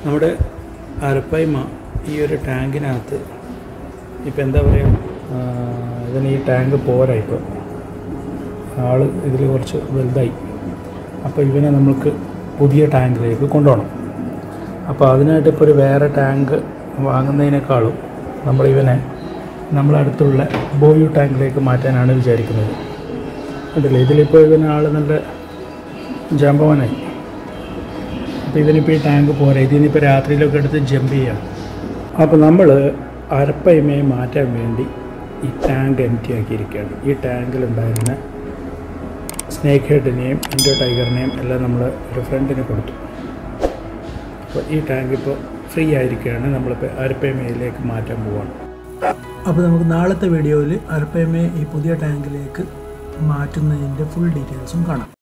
നമ്മുടെ അരപ്പൈമ ഈ ഒരു ടാങ്കിനകത്ത് ഇപ്പം എന്താ പറയുക ഇതിന് ഈ ടാങ്ക് പോരാ ഇപ്പോൾ ആൾ ഇതിൽ കുറച്ച് വലുതായി അപ്പോൾ ഇവനെ നമുക്ക് പുതിയ ടാങ്കിലേക്ക് കൊണ്ടുപോകണം അപ്പോൾ അതിനായിട്ട് ഇപ്പോൾ ഒരു വേറെ ടാങ്ക് വാങ്ങുന്നതിനേക്കാളും നമ്മൾ ഇവനെ നമ്മളടുത്തുള്ള ബോയു ടാങ്കിലേക്ക് മാറ്റാനാണ് വിചാരിക്കുന്നത് കണ്ടില്ലേ ഇതിലിപ്പോൾ ഇവൻ ആൾ നല്ല ജാമ്പവനായി അപ്പോൾ ഇതിനിപ്പോൾ ഈ ടാങ്ക് പോരാ ഇതിനിപ്പോൾ രാത്രിയിലൊക്കെ എടുത്ത് ജമ്പ് ചെയ്യാം അപ്പോൾ നമ്മൾ അരപ്പയമയെ മാറ്റാൻ വേണ്ടി ഈ ടാങ്ക് എം ടി ആക്കിയിരിക്കുകയാണ് ഈ ടാങ്കിലുണ്ടായിരുന്ന സ്നേക്ക് ഹെഡിനെയും ഇൻഡോ ടൈഗറിനെയും എല്ലാം നമ്മൾ ഒരു ഫ്രണ്ടിന് കൊടുത്തു അപ്പോൾ ഈ ടാങ്ക് ഇപ്പോൾ ഫ്രീ ആയിരിക്കുകയാണ് നമ്മളിപ്പോൾ അരപ്പയമയിലേക്ക് മാറ്റാൻ പോവാണ് അപ്പോൾ നമുക്ക് നാളത്തെ വീഡിയോയിൽ അരപ്പയമയെ ഈ പുതിയ ടാങ്കിലേക്ക് മാറ്റുന്നതിൻ്റെ ഫുൾ ഡീറ്റെയിൽസും കാണാം